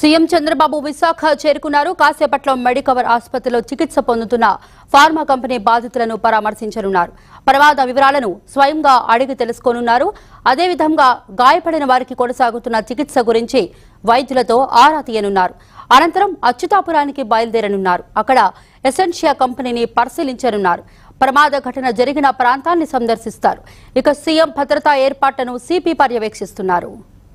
CM Chandrababu Visakha చేరుకున్నారు కాసేపట్లో Medicover ఆసుపత్రిలో చికిత్స పొందుతున్న ఫార్మా కంపెనీ బాధితులను పరామర్శించనున్నారు ప్రమాద వివరాలను స్వయంగా అడిగి తెలుసుకోనున్నారు అదేవిధంగా గాయపడిన వారికి కొనసాగుతున్న చికిత్స గురించి వైద్యులతో ఆరా తీయనున్నారు అనంతరం అచ్యుతాపురానికి బయలుదేరనున్నారు అక్కడ ఎసెన్షియా కంపెనీని పరిశీలించనున్నారు ప్రమాద ఘటన జరిగిన ప్రాంతాన్ని సందర్శిస్తారు ఇక సీఎం భద్రతా ఏర్పాట్లను సిపి పర్యవేక్షిస్తున్నారు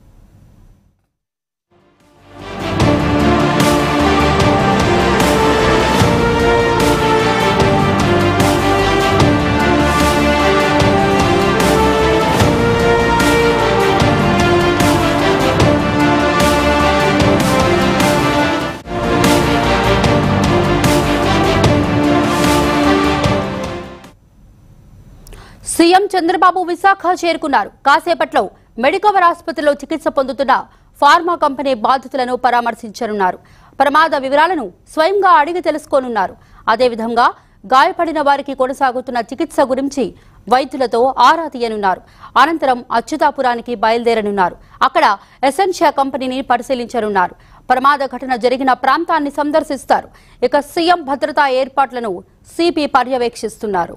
సీఎం చంద్రబాబు విశాఖ చేరుకున్నారు కాసేపట్లో మెడికవర్ ఆసుపత్రిలో చికిత్స పొందుతున్న ఫార్మా కంపెనీ బాధితులను పరామర్శించనున్నారు ప్రమాద వివరాలను స్వయంగా అడిగి తెలుసుకోనున్నారు అదేవిధంగా గాయపడిన వారికి కొనసాగుతున్న చికిత్స గురించి వైద్యులతో ఆరా తీయనున్నారు అనంతరం అచ్యుతాపురానికి బయలుదేరనున్నారు అక్కడ ఎసెన్షియా కంపెనీని పరిశీలించనున్నారు ప్రమాద ఘటన జరిగిన ప్రాంతాన్ని సందర్శిస్తారు ఇక సీఎం భద్రతా ఏర్పాట్లను సిపి పర్యవేక్షిస్తున్నారు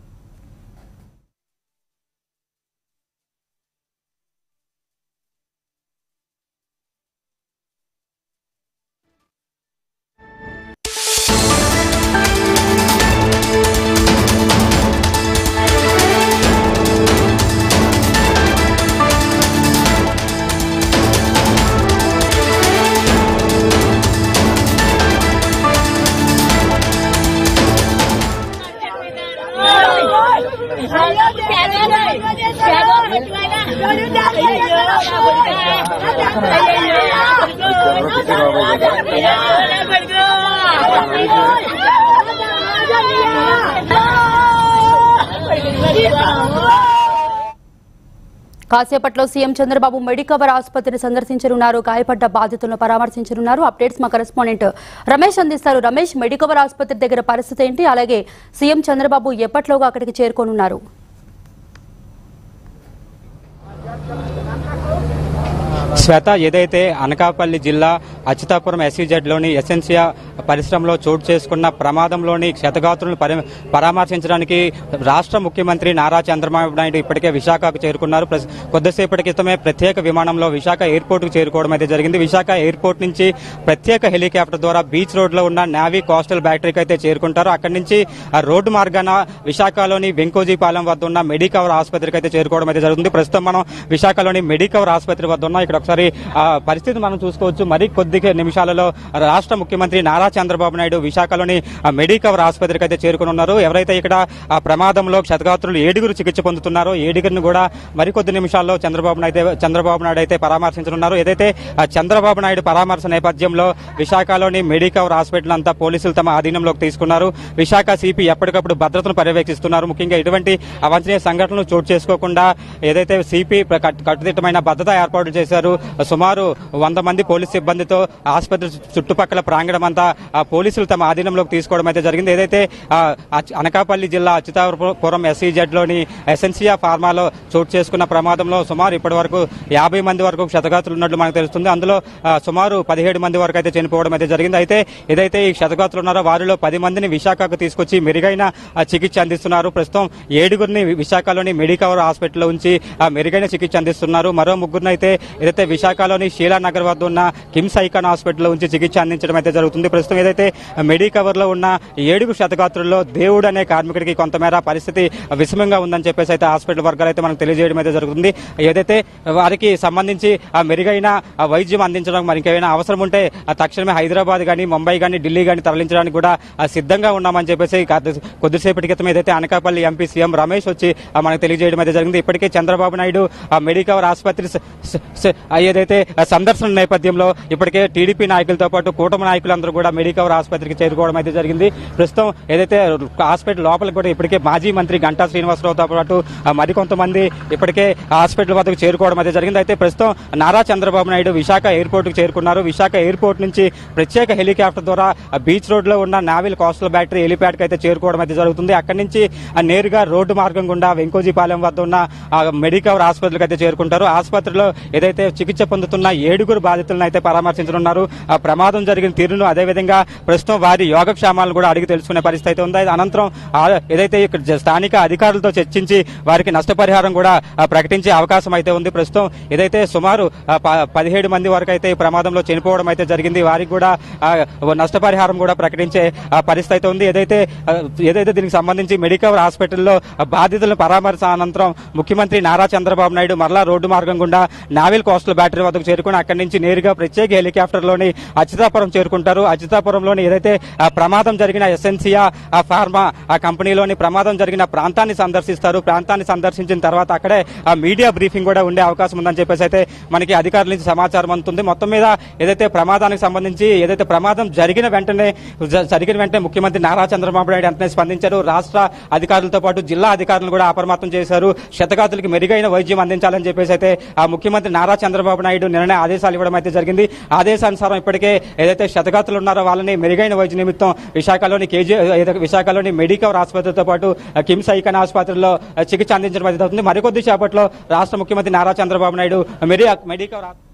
కాసేపట్లో సీఎం చంద్రబాబు మెడికవర్ ఆసుపత్రిని సందర్శించనున్నారు గాయపడ్డ బాధితులను పరామర్శించనున్నారు అప్డేట్స్ మా కరెస్పాండెంట్ రమేష్ అందిస్తారు రమేష్ మెడికవర్ ఆసుపత్రి దగ్గర పరిస్థితి ఏంటి అలాగే సీఎం చంద్రబాబు ఎప్పట్లోగా అక్కడికి చేరుకోనున్నారు శ్వేత ఏదైతే అనకాపల్లి జిల్లా అచ్యుతాపురం ఎస్సీజెడ్లోని ఎసెన్సియా పరిశ్రమలో చోటు చేసుకున్న ప్రమాదంలోని క్షతగాత్రులను పరి పరామర్శించడానికి రాష్ట్ర ముఖ్యమంత్రి నారా చంద్రబాబు నాయుడు ఇప్పటికే విశాఖకు చేరుకున్నారు ప్రస్- కొద్దిసేపటి క్రితమే ప్రత్యేక విమానంలో విశాఖ ఎయిర్పోర్ట్కు చేరుకోవడం అయితే జరిగింది విశాఖ ఎయిర్పోర్ట్ నుంచి ప్రత్యేక హెలికాప్టర్ ద్వారా బీచ్ రోడ్లో ఉన్న నావీ కోస్టల్ బ్యాటరీకి అయితే చేరుకుంటారు అక్కడి నుంచి ఆ రోడ్డు మార్గాన విశాఖలోని వెంకోజీపాలెం వద్ద ఉన్న మెడికవర్ ఆసుపత్రికి అయితే చేరుకోవడం అయితే జరుగుతుంది ప్రస్తుతం మనం విశాఖలోని మెడికవర్ ఆసుపత్రి వద్ద ఉన్నాం ఇక్కడ ఒకసారి ఆ పరిస్థితి మనం చూసుకోవచ్చు మరి కొద్ది నిమిషాలలో రాష్ట్ర ముఖ్యమంత్రి నారా చంద్రబాబు నాయుడు విశాఖలోని ఆ మెడికవర్ ఆసుపత్రికి అయితే చేరుకుని ఉన్నారు ఎవరైతే ఇక్కడ ఆ ప్రమాదంలో క్షతగాత్రులు ఏడుగురు చికిత్స పొందుతున్నారో ఏడుగురిని కూడా మరికొద్ది నిమిషాల్లో చంద్రబాబు నాయుడు అయితే- చంద్రబాబు నాయుడు అయితే పరామర్శించనున్నారు ఏదైతే ఆ చంద్రబాబు నాయుడు పరామర్శ నేపథ్యంలో విశాఖలోని మెడికవర్ హాస్పిటల్ అంతా పోలీసులు తమ ఆధీనంలోకి తీసుకున్నారు విశాఖ సిపి ఎప్పటికప్పుడు భద్రతను పర్యవేక్షిస్తున్నారు ముఖ్యంగా ఎటువంటి అవాంఛనీయ సంఘటనలు చోటు చేసుకోకుండా ఏదైతే సిపి కట్టుదిట్టమైన భద్రత ఏర్పాట్లు చేశారు సుమారు వంద మంది పోలీసు సిబ్బందితో ఆసుపత్రి చుట్టుపక్కల ప్రాంగణం అంతా ఆ పోలీసులు తమ ఆధీనంలోకి తీసుకోవడం అయితే జరిగింది ఏదైతే ఆ, అచ్- అనకాపల్లి జిల్లా అచ్యుతాపురం ఎస్సీజెడ్ లోని ఎసెన్సియా ఫార్మాలో చోటు చేసుకున్న ప్రమాదంలో సుమారు ఇప్పటి వరకు యాభై మంది వరకు క్షతగాతులు ఉన్నట్లు మనకు తెలుస్తుంది అందులో ఆ, సుమారు పదిహేడు మంది వరకు అయితే చనిపోవడం అయితే జరిగింది అయితే ఏదైతే ఈ క్షతగాతులు ఉన్నారో వారిలో పది మందిని విశాఖకు తీసుకొచ్చి మెరుగైన ఆ, చికిత్స అందిస్తున్నారు ప్రస్తుతం ఏడుగురిని విశాఖలోని మెడికవర్ హాస్పిటల్లో ఉంచి ఆ, మెరుగైన చికిత్స అందిస్తున్నారు మరో ముగ్గురిని అయితే ఏదైతే విశాఖలోని శీలానగర్ వద్ద ఉన్న కిమ్స్ ఐకాన్ హాస్పిటల్లో ఉంచి చికిత్స అందించడం అయితే జరుగుతుంది ప్రస్తుతం ఏదైతే మెడికవర్ లో ఉన్న ఏడుగురు శతగాత్రుల్లో దేవుడు అనే కార్మికుడికి కొంతమేర పరిస్థితి విషమంగా ఉందని చెప్పేసి అయితే హాస్పిటల్ వర్గాలు అయితే మనకు తెలియజేయడం అయితే జరుగుతుంది ఏదైతే వారికి సంబంధించి ఆ మెరుగైన ఆ వైద్యం అందించడం మరి ఇంకేమైనా అవసరం ఉంటే ఆ తక్షణమే హైదరాబాద్ కానీ ముంబై కానీ ఢిల్లీ కానీ తరలించడానికి కూడా ఆ సిద్ధంగా ఉన్నామని చెప్పేసి కాదు- కొద్దిసేపటి క్రితం ఏదైతే అనకాపల్లి ఎంపీ సీఎం రమేష్ వచ్చి ఆ మనకు తెలియజేయడం అయితే జరిగింది ఇప్పటికే చంద్రబాబు నాయుడు ఆ మెడికవర్ ఆసుపత్రి స- స- స- ఆ ఏదైతే ఆ సందర్శన నేపథ్యంలో ఇప్పటికే టీడీపీ నాయకులతో పాటు కూటమి నాయకులందరూ కూడా మెడికవర్ ఆసుపత్రికి చేరుకోవడం అయితే జరిగింది ప్రస్తుతం ఏదైతే హాస్పిటల్ లోపలికి కూడా ఇప్పటికే మాజీ మంత్రి గంటా శ్రీనివాసరావుతో పాటు ఆ మరికొంతమంది ఇప్పటికే హాస్పిటల్ వద్దకు చేరుకోవడం అయితే జరిగింది అయితే ప్రస్తుతం నారా చంద్రబాబు నాయుడు విశాఖ ఎయిర్పోర్ట్ కు చేరుకున్నారు విశాఖ ఎయిర్పోర్ట్ నుంచి ప్రత్యేక హెలికాప్టర్ ద్వారా ఆ బీచ్ రోడ్ లో ఉన్న నావిల్ కోస్టల్ బ్యాటరీ హెలిప్యాడ్ కి అయితే చేరుకోవడం అయితే జరుగుతుంది అక్కడి నుంచి ఆ నేరుగా రోడ్డు మార్గం గుండా వెంకోజీపాలెం వద్ద ఉన్న ఆ మెడికవర్ ఆసుపత్రికి అయితే చేరుకుంటారు ఆసుపత్రిలో ఏదైతే చికిత్స పొందుతున్న ఏడుగురు బాధితులను అయితే పరామర్శించడం బాధితులు ఆ ప్రమాదం జరిగిన తీరును అదేవిధంగా ప్రస్తుతం వారి యోగక్షేమాలను కూడా అడిగి తెలుసుకునే పరిస్థితి అయితే ఉంది అనంతరం ఆ ఏదైతే ఇక్కడ జ- స్థానిక అధికారులతో చర్చించి వారికి నష్టపరిహారం కూడా ఆ, ప్రకటించే అవకాశం అయితే ఉంది ప్రస్తుతం ఏదైతే సుమారు ఆ, ప- పదిహేడు మంది వరకు అయితే ఈ ప్రమాదంలో చనిపోవడం అయితే జరిగింది వారికి కూడా ఆ, నష్టపరిహారం కూడా ప్రకటించే ఆ, పరిస్థితి అయితే ఉంది ఏదైతే ఆ, ఏదైతే దీనికి సంబంధించి మెడికవర్ హాస్పిటల్లో ఆ, బాధితులను పరామర్శ అనంతరం ముఖ్యమంత్రి నారా చంద్రబాబు నాయుడు మరలా రోడ్డు మార్గం గుండా నావిల్ కోస్టల్ బ్యాటరీ వద్దకు చేరుకుని అక్కడి నుంచి నేరుగా ప్రత్యేక హెలికాప్టర్లోని అచ్యుతాపురం చేరుకుంటారు అచ్యుతాపురంలోని ఏదైతే ఆ, ప్రమాదం జరిగిన ఎసెన్సియా ఆ ఫార్మా ఆ కంపెనీలోని ప్రమాదం జరిగిన ప్రాంతాన్ని సందర్శిస్తారు ప్రాంతాన్ని సందర్శించిన తర్వాత అక్కడే ఆ మీడియా బ్రీఫింగ్ కూడా ఉండే అవకాశం ఉందని చెప్పేసి అయితే మనకి అధికారుల నుంచి సమాచారం అందుతుంది మొత్తం మీద ఏదైతే ప్రమాదానికి సంబంధించి ఏదైతే ప్రమాదం జరిగిన వెంటనే జ- జరిగిన వెంటనే ముఖ్యమంత్రి నారా చంద్రబాబు నాయుడు వెంటనే స్పందించారు రాష్ట్ర అధికారులతో పాటు జిల్లా అధికారులను కూడా అప్రమత్తం చేశారు శతగాతులకి మెరుగైన వైద్యం అందించాలని చెప్పేసి అయితే ఆ ముఖ్యమంత్రి నారా చంద్రబాబు నాయుడు నిర్ణయ ఆదేశాలు ఇవ్వడం అయితే జరిగింది ఆదేశానుసారం ఇప్పటికే ఏదైతే శతగాతులు ఉన్నారో వాళ్ళని మెరుగైన వైద్య నిమిత్తం విశాఖలోని కేజీ ఏదైతే విశాఖలోని మెడికవర్ ఆసుపత్రితో పాటు ఆ, కిమ్స్ ఐకన్ ఆసుపత్రిలో ఆ, చికిత్స అందించడం అయితే అవుతుంది మరికొద్ది సేపట్లో రాష్ట్ర ముఖ్యమంత్రి నారా చంద్రబాబు నాయుడు మెడి మెడికవర్ ఆసుపత్రి